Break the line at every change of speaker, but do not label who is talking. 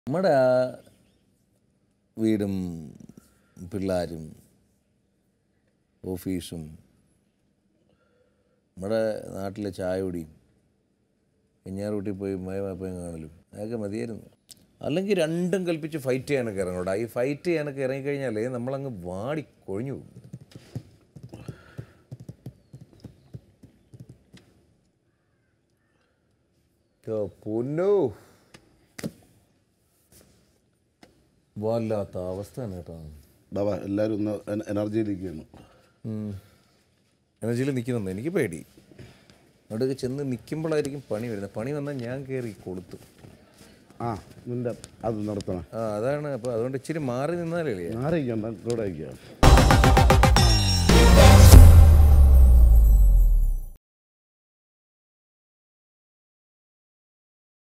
നമ്മുടെ ആ വീടും പിള്ളേരും ഓഫീസും നമ്മുടെ നാട്ടിലെ ചായ കുടിയും കഞ്ഞാറൂട്ടി പോയി മയമാപ്പയും കാണലും അതൊക്കെ മതിയായിരുന്നു അല്ലെങ്കിൽ രണ്ടും കൽപ്പിച്ച് ഫൈറ്റ് ചെയ്യാനൊക്കെ ഇറങ്ങൂടാ ഈ ഫൈറ്റ് ചെയ്യാനൊക്കെ ഇറങ്ങിക്കഴിഞ്ഞാലേ നമ്മളങ്ങ് വാടി കൊഴിഞ്ഞു പോകും ട്ടോ, പൊന്നോ വല്ലാത്ത അവസ്ഥയാണ് കേട്ടോ
ബാബാ എല്ലാവരും ഒന്ന് എന- എനർജിയിലിരിക്കുകയാണ്
എനർജിയിൽ നിൽക്കുന്നുണ്ട് എനിക്ക് പേടി അവിടെയൊക്കെ ചെന്ന് നിൽക്കുമ്പോഴായിരിക്കും പണി വരുന്നത് പണി വന്നാൽ ഞാൻ കയറി കൊടുത്തു
ആ നിന്റെ അത് നിർത്തണം
ആ അതാണ് അപ്പോൾ അതുകൊണ്ട് ഇച്ചിരി മാറി നിന്നാലേ
ആരയിക്കണ്ട ഇവിടെ ഇരിക്കുക